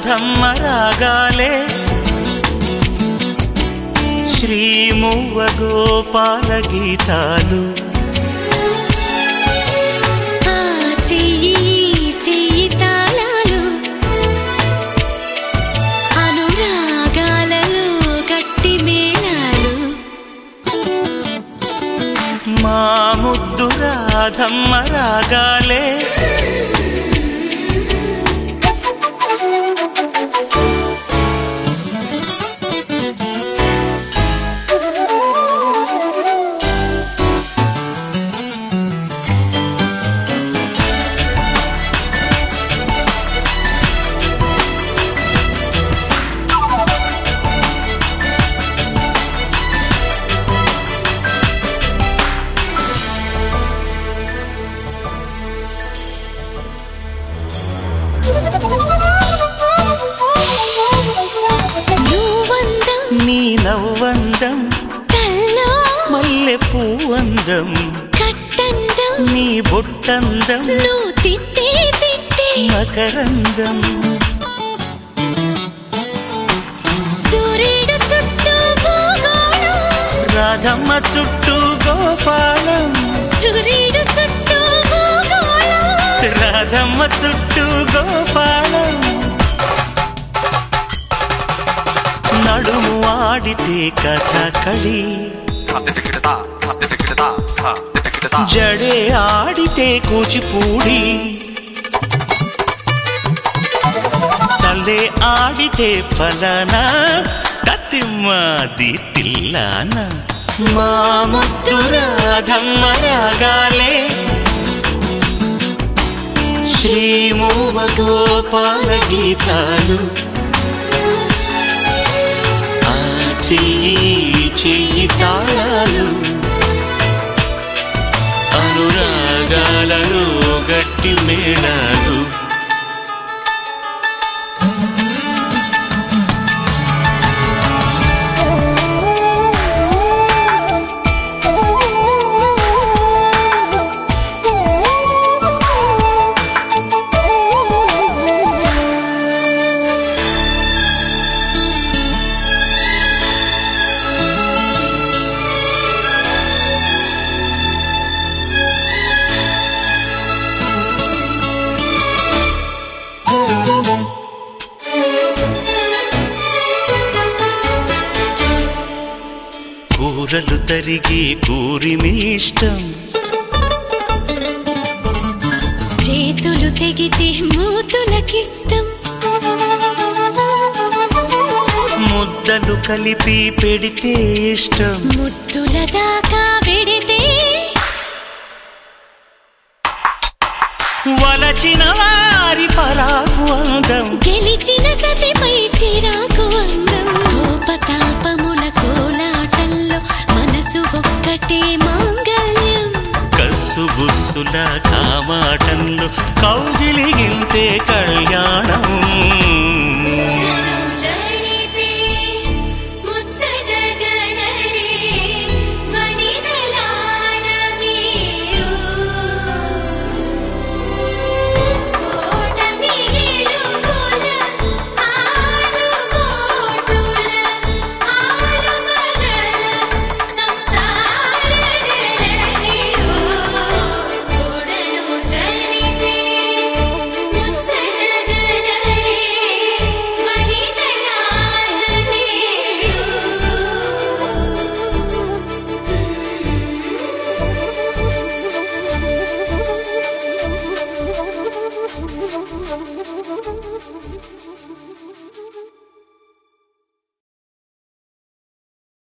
రాధమ్మ రాగాలే శ్రీమువ్వ గోపాల గీతాలు ఆ చెయ్యి చెయ్యి తాళాలు అనురాగాలలో గట్టి మేళాలు మా ముద్దు రాధమ్మ రాగాలే నువ్వందం నీ నవ్వందం కల్లో మల్లె పూవందం కట్టందం నీ బొట్టందం నువ్వు తిట్టే తిట్టే మకరందం సూర్యుడు చుట్టూ భూగోళం రాధమ్మ చుట్టూ గోపాలం సూర్యుడు చుట్టూ భూగోళం రాధమ్మ చుట్టూ గోపాలం నడుము ఆడితే కథ కళి జడే ఆడితే కూచిపూడి తలే ఆడితే ఫలానా కతిమ్మాది తిల్లాన మా ముద్దు రాధమ్మ రాగాలే శ్రీమూవ గోపాల గీతాలు ఆ చెయ్యి చెయ్యి తాళాలు అనురాగాలలో గట్టి మేళాలు కూరలు తరిగి కూరిమి ఇష్టం చేతులు తెగితే మూతులకిష్టం ముద్దలు కలిపి పెడితే ఇష్టం ముద్దుల దాకా వెడితే వలచిన వారి పరాకు అందం గెలిచిన సతిపై చిరాకు అందం కోపతాపముల కోలాటంలో మనసు ఒక్కటే మాంగల్యం కస్సు బుస్సుల కామాటంలో కౌగిలిగిల్తే కళ్యాణం